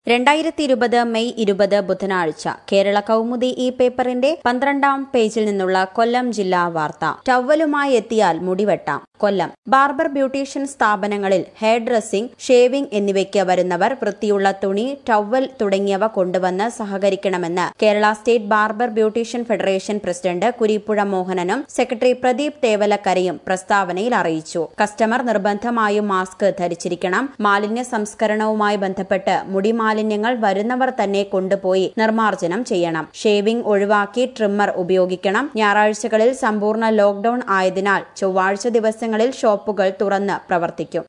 രണ്ടായിരത്തി ഇരുപത് മെയ് ഇരുപത് ബുധനാഴ്ച കേരള കൗമുദി ഈ പേപ്പറിന്റെ പന്ത്രണ്ടാം പേജിൽ നിന്നുള്ള കൊല്ലം ജില്ലാ വാർത്ത ടവലുമായി എത്തിയാൽ മുടിവെട്ടാം കൊല്ലം ബാർബർ ബ്യൂട്ടീഷ്യൻ സ്ഥാപനങ്ങളിൽ ഹെയർ ഡ്രസ്സിംഗ് ഷേവിംഗ് എന്നിവയ്ക്ക് വരുന്നവർ വൃത്തിയുള്ള തുണി ടവൽ തുടങ്ങിയവ കൊണ്ടുവന്ന് സഹകരിക്കണമെന്ന് Kerala state barber beautician federation president Kureepuzha മോഹനനും സെക്രട്ടറി പ്രദീപ് തേവലക്കരയും പ്രസ്താവനയിൽ അറിയിച്ചു കസ്റ്റമർ നിർബന്ധമായും മാസ്ക് ധരിച്ചിരിക്കണം മാലിന്യ സംസ്കരണവുമായി ബന്ധപ്പെട്ട് മുടി മാലിന്യങ്ങൾ വരുന്നവർ തന്നെ കൊണ്ടുപോയി നിർമ്മാർജ്ജനം ചെയ്യണം ഷേവിംഗ് ഒഴിവാക്കി ട്രിമ്മർ ഉപയോഗിക്കണം ഞായറാഴ്ചകളിൽ സമ്പൂർണ്ണ ലോക്ഡൌൺ ആയതിനാൽ ചൊവ്വാഴ്ച ദിവസങ്ങളിൽ ഷോപ്പുകൾ തുറന്ന് പ്രവർത്തിക്കും